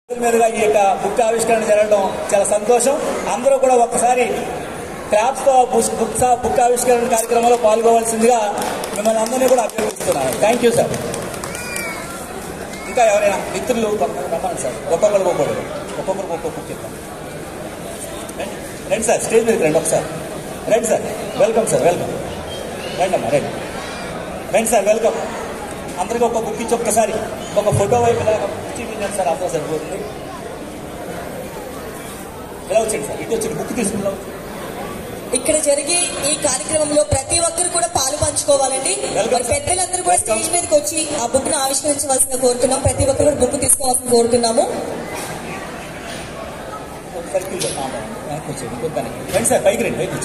మీదుగా ఈ యొక్క బుక్ ఆవిష్కరణ జరగడం చాలా సంతోషం అందరూ కూడా ఒక్కసారి క్రాప్స్ తో బుక్ బుక్స్ బుక్ ఆవిష్కరణ కార్యక్రమంలో పాల్గొవలసిందిగా మిమ్మల్ని అందరినీ కూడా అభ్యర్థిస్తున్నాను థ్యాంక్ యూ సార్ ఇంకా ఎవరైనా మిత్రులు కొంతమంది రమ్మండి సార్ ఒక్కొక్కరు ఒక్కొక్కరు ఒక్కొక్కరు ఒక్కొక్క బుక్ ఇద్దాం రండి. రండి సార్ స్టేజ్ మీదకి రండి ఒకసారి రండి సార్ వెల్కమ్ సార్ వెల్కమ్ రండి అమ్మా రండి రండి సార్ వెల్కమ్ అందరికీ ఒక బుక్ ఇచ్చి ఒక్కసారి ఒక ఫోటో వైపు ఇలా ఇచ్చి విన్నాను సార్ అందరూ సరిపోతుంది ఇలా వచ్చండి సార్ ఇటు వచ్చి బుక్ తీసుకుని ఇక్కడ జరిగే ఈ కార్యక్రమంలో ప్రతి ఒక్కరు కూడా పాలు పంచుకోవాలండి మరి పెద్దలందరూ కూడా స్టేజ్ మీదకి వచ్చి ఆ బుక్ ను ఆవిష్కరించవలసిన కోరుతున్నాం ప్రతి ఒక్కరు కూడా బుక్ తీసుకోవాల్సిన కోరుతున్నాము ఒక సర్కిల్ వెనక్కి వచ్చేయండి ఇంకొక రండి సార్ పైకి రండి పైకి